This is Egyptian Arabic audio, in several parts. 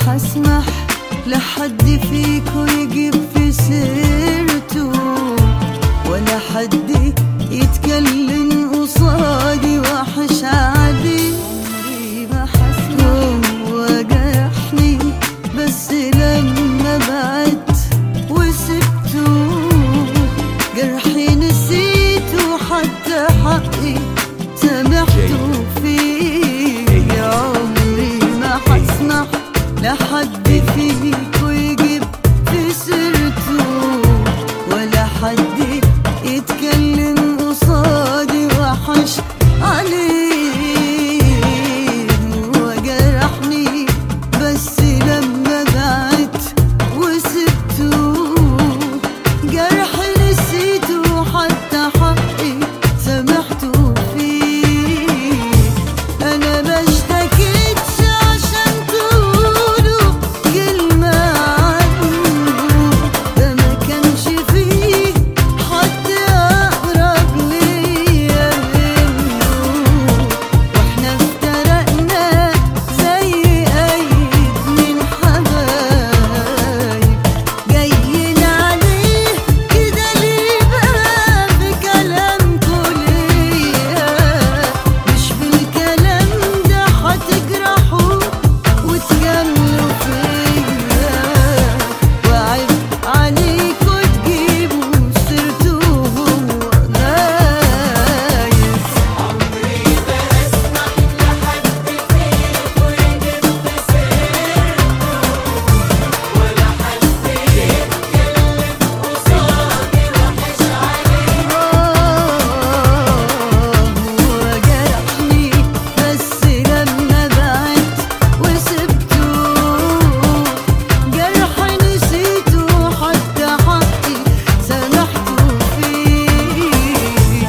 حسمح لحد فيكو يجيب في سيرته ولا حد يتكلم قصادي وحش عادي عمري ما حسمح هو جرحني بس لما بعدت وسبته جرحي نسيته حتى حقي سامحته فيه يا عمري ما حسمح لحد فيكو يجيب في سيرته ولا حد يتكلم قصادي وحش عليه هو جرحني بس لما بعدت وسبته جرحي نسيته حتى حقي سامحته فيه انا ما اشتكيتش عشان تقولوا كلمة عنه ده ما كانش فيه حد اقرب ليا منه واحنا افترقنا زي اي اتنين حبايب جايين عليه كده ليه بقى بكلامكوا ليا مش بالكلام ده هتجرحوا وتجاملوا فيا وعيب عليكوا تجيبوا سيرته وهو غايب هو جرحني بس لما بعدت وسبته جرحي نسيته حتى حقي سامحته فيه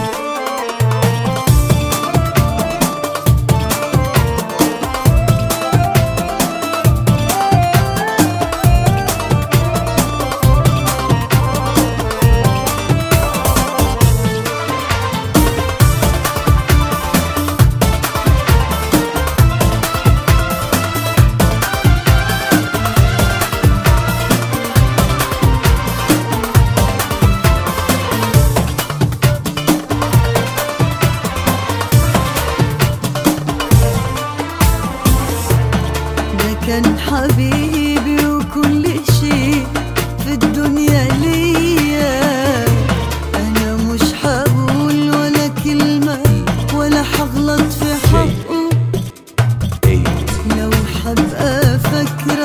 ده كان حبيبي وكل شيء في الدنيا ليا انا مش هقول ولا كلمة ولا هغلط في حقه لو حبقى فاكرة